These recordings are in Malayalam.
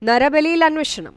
നരബലിയിൽ അന്വേഷണം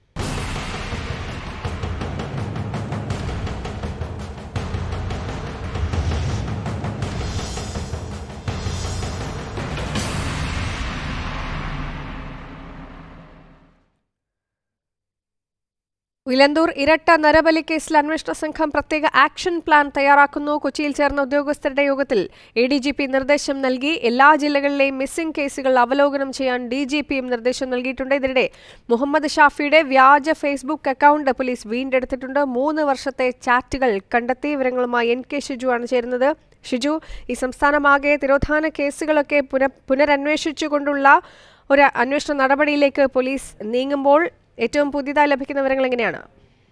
ഇലന്തൂർ ഇരട്ട നരബലി കേസിൽ അന്വേഷണ സംഘം പ്രത്യേക ആക്ഷൻ പ്ലാൻ തയ്യാറാക്കുന്നു കൊച്ചിയിൽ ചേർന്ന ഉദ്യോഗസ്ഥരുടെ യോഗത്തിൽ എ ഡി ജി പി നിർദ്ദേശം നൽകി എല്ലാ ജില്ലകളിലെയും മിസ്സിംഗ് കേസുകൾ അവലോകനം ചെയ്യാൻ ഡി ജി പിയും നിർദ്ദേശം നൽകിയിട്ടുണ്ട് ഇതിനിടെ മുഹമ്മദ് ഷാഫിയുടെ വ്യാജ ഫേസ്ബുക്ക് അക്കൗണ്ട് പോലീസ് വീണ്ടെടുത്തിട്ടുണ്ട് മൂന്ന് വർഷത്തെ ചാറ്റുകൾ കണ്ടെത്തി വിവരങ്ങളുമായി എൻ കെ ഷിജു ആണ് ചേരുന്നത് ഷിജു ഈ സംസ്ഥാനമാകെ തിരോധാന കേസുകളൊക്കെ പുന പുനരന്വേഷിച്ചുകൊണ്ടുള്ള ഒരു അന്വേഷണ നടപടിയിലേക്ക് പോലീസ് നീങ്ങുമ്പോൾ ഏറ്റവും പുതിയതായി ലഭിക്കുന്ന വിവരങ്ങൾ എങ്ങനെയാണ്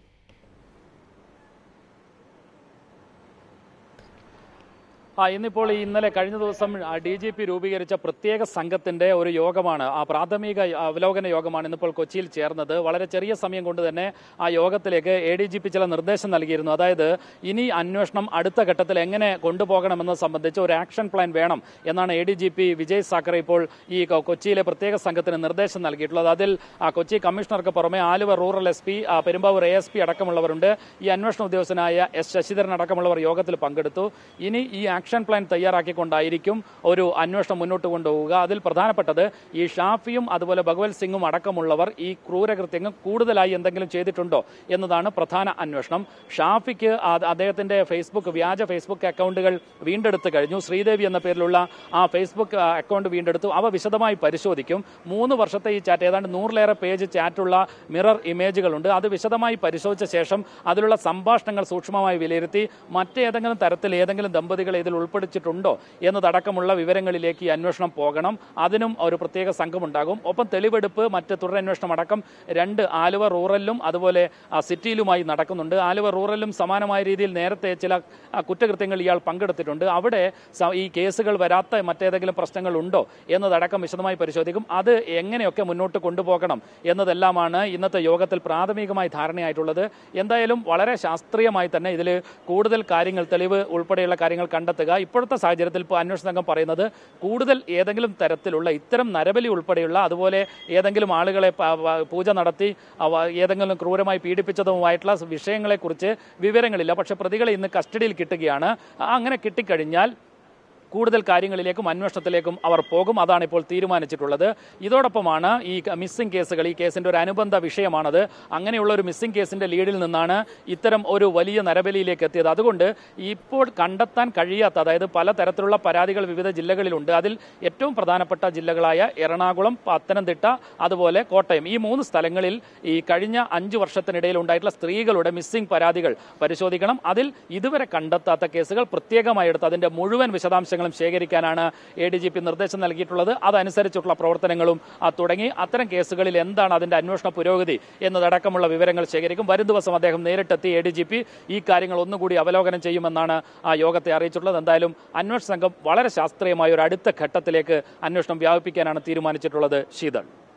ആ ഇന്നിപ്പോൾ ഈ ഇന്നലെ കഴിഞ്ഞ ദിവസം ഡി ജി പി രൂപീകരിച്ച പ്രത്യേക സംഘത്തിന്റെ ഒരു യോഗമാണ് ആ പ്രാഥമിക അവലോകന യോഗമാണ് ഇന്നിപ്പോൾ കൊച്ചിയിൽ ചേർന്നത് വളരെ ചെറിയ സമയം കൊണ്ട് തന്നെ ആ യോഗത്തിലേക്ക് എ ഡി ജി പി ചില നിർദ്ദേശം നൽകിയിരുന്നു അതായത് ഇനി അന്വേഷണം അടുത്ത ഘട്ടത്തിൽ എങ്ങനെ കൊണ്ടുപോകണമെന്നത് സംബന്ധിച്ച് ഒരു ആക്ഷൻ പ്ലാൻ വേണം എന്നാണ് A D G P Vijay Sakhare ഇപ്പോൾ ഈ കൊ- കൊച്ചിയിലെ പ്രത്യേക സംഘത്തിന് നിർദ്ദേശം നൽകിയിട്ടുള്ളത് അതിൽ ആ കൊച്ചി കമ്മീഷണർക്ക് പുറമെ Aluva rural S P Perumbavoor A S P അടക്കമുള്ളവരുണ്ട് ഈ അന്വേഷണ ഉദ്യോഗസ്ഥനായ എസ് ശശിധരൻ അടക്കമുള്ളവർ യോഗത്തിൽ പങ്കെടുത്തു ഇനി ഈ ആക്ഷൻ പ്ലാൻ തയ്യാറാക്കിക്കൊണ്ടായിരിക്കും ഒരു അന്വേഷണം മുന്നോട്ട് കൊണ്ടുപോവുക അതിൽ പ്രധാനപ്പെട്ടത് ഈ ഷാഫിയും അതുപോലെ ഭഗവത് സിംഗും അടക്കമുള്ളവർ ഈ ക്രൂരകൃത്യങ്ങൾ കൂടുതലായി എന്തെങ്കിലും ചെയ്തിട്ടുണ്ടോ എന്നതാണ് പ്രധാന അന്വേഷണം ഷാഫിക്ക് ആ- അദ്ദേഹത്തിന്റെ ഫേസ്ബുക്ക് വ്യാജ ഫേസ്ബുക്ക് അക്കൗണ്ടുകൾ വീണ്ടെടുത്ത് കഴിഞ്ഞു ശ്രീദേവി എന്ന പേരിലുള്ള ആ ഫേസ്ബുക്ക് ആ, അക്കൗണ്ട് വീണ്ടെടുത്തു അവ വിശദമായി പരിശോധിക്കും മൂന്ന് വർഷത്തെ ഈ ചാറ്റ് ഏതാണ്ട് നൂറിലേറെ പേജ് ചാറ്റുള്ള മിറർ ഇമേജുകളുണ്ട് അത് വിശദമായി പരിശോധിച്ച ശേഷം അതിലുള്ള സംഭാഷണങ്ങൾ സൂക്ഷ്മമായി വിലയിരുത്തി മറ്റേതെങ്കിലും തരത്തിൽ ഏതെങ്കിലും ദമ്പതികളെ ഇതിൽ ഉൾപ്പെടുത്തിയിട്ടുണ്ടോ എന്നതടക്കമുള്ള വിവരങ്ങളിലേക്ക് ഈ അന്വേഷണം പോകണം അതിനും ഒരു പ്രത്യേക സംഘമുണ്ടാകും ഒപ്പം തെളിവെടുപ്പ് മറ്റ് തുടരന്വേഷണം അടക്കം രണ്ട് ആലുവ റൂറലിലും അതുപോലെ ആ, സിറ്റിയിലുമായി നടക്കുന്നുണ്ട് ആലുവ റൂറലിലും സമാനമായ രീതിയിൽ നേരത്തെ ചില ആ, കുറ്റകൃത്യങ്ങൾ ഇയാൾ പങ്കെടുത്തിട്ടുണ്ട് അവിടെ സ- ഈ കേസുകൾ വരാത്ത മറ്റേതെങ്കിലും പ്രശ്നങ്ങൾ ഉണ്ടോ എന്നതടക്കം വിശദമായി പരിശോധിക്കും അത് എങ്ങനെയൊക്കെ മുന്നോട്ട് കൊണ്ടുപോകണം എന്നതെല്ലാമാണ് ഇന്നത്തെ യോഗത്തിൽ പ്രാഥമികമായി ധാരണയായിട്ടുള്ളത് എന്തായാലും വളരെ ശാസ്ത്രീയമായി തന്നെ ഇതിൽ കൂടുതൽ കാര്യങ്ങൾ തെളിവ് ഉൾപ്പെടെയുള്ള കാര്യങ്ങൾ കണ്ടെത്തുക ഇപ്പോഴത്തെ സാഹചര്യത്തിൽ ഇപ്പോൾ അന്വേഷണ സംഘം പറയുന്നത് കൂടുതൽ ഏതെങ്കിലും തരത്തിലുള്ള ഇത്തരം നരബലി ഉൾപ്പെടെയുള്ള അതുപോലെ ഏതെങ്കിലും ആളുകളെ പ- പ- പൂജ നടത്തി അവ ഏതെങ്കിലും ക്രൂരമായി പീഡിപ്പിച്ചതുമായിട്ടുള്ള വിഷയങ്ങളെക്കുറിച്ച് വിവരങ്ങളില്ല പക്ഷേ പ്രതികളെ ഇന്ന് കസ്റ്റഡിയിൽ കിട്ടുകയാണ് അങ്ങനെ കിട്ടിക്കഴിഞ്ഞാൽ കൂടുതൽ കാര്യങ്ങളിലേക്കും അന്വേഷണത്തിലേക്കും അവർ പോകും അതാണ് ഇപ്പോൾ തീരുമാനിച്ചിട്ടുള്ളത് ഇതോടൊപ്പമാണ് ഈ മിസ്സിംഗ് കേസുകൾ ഈ കേസിന്റെ ഒരു അനുബന്ധ വിഷയമാണത് അങ്ങനെയുള്ള ഒരു മിസ്സിംഗ് കേസിന്റെ ലീഡിൽ നിന്നാണ് ഇത്തരം ഒരു വലിയ നരബലിയിലേക്ക് എത്തിയത് അതുകൊണ്ട് ഇപ്പോൾ കണ്ടെത്താൻ കഴിയാത്ത അതായത് പലതരത്തിലുള്ള പരാതികൾ വിവിധ ജില്ലകളിലുണ്ട് അതിൽ ഏറ്റവും പ്രധാനപ്പെട്ട ജില്ലകളായ എറണാകുളം പത്തനംതിട്ട അതുപോലെ കോട്ടയം ഈ മൂന്ന് സ്ഥലങ്ങളിൽ ഈ കഴിഞ്ഞ അഞ്ചു വർഷത്തിനിടയിൽ ഉണ്ടായിട്ടുള്ള സ്ത്രീകളുടെ മിസ്സിംഗ് പരാതികൾ പരിശോധിക്കണം അതിൽ ഇതുവരെ കണ്ടെത്താത്ത കേസുകൾ പ്രത്യേകമായി എടുത്ത് അതിന്റെ മുഴുവൻ വിശദാംശങ്ങളും ശേഖരിക്കാനാണ് എ ഡി ജി പി നിർദ്ദേശം നൽകിയിട്ടുള്ളത് അതനുസരിച്ചുള്ള പ്രവർത്തനങ്ങളും ആ, തുടങ്ങി അത്തരം കേസുകളിൽ എന്താണ് അതിന്റെ അന്വേഷണ പുരോഗതി എന്നതടക്കമുള്ള വിവരങ്ങൾ ശേഖരിക്കും വരും ദിവസം അദ്ദേഹം നേരിട്ടെത്തി എ ഡി ജി പി ഈ കാര്യങ്ങൾ ഒന്നുകൂടി അവലോകനം ചെയ്യുമെന്നാണ് ആ യോഗത്തെ അറിയിച്ചിട്ടുള്ളത് എന്തായാലും അന്വേഷണ സംഘം വളരെ ശാസ്ത്രീയമായ ഒരു അടുത്ത ഘട്ടത്തിലേക്ക് അന്വേഷണം വ്യാപിപ്പിക്കാനാണ് തീരുമാനിച്ചിട്ടുള്ളത് ശീതൾ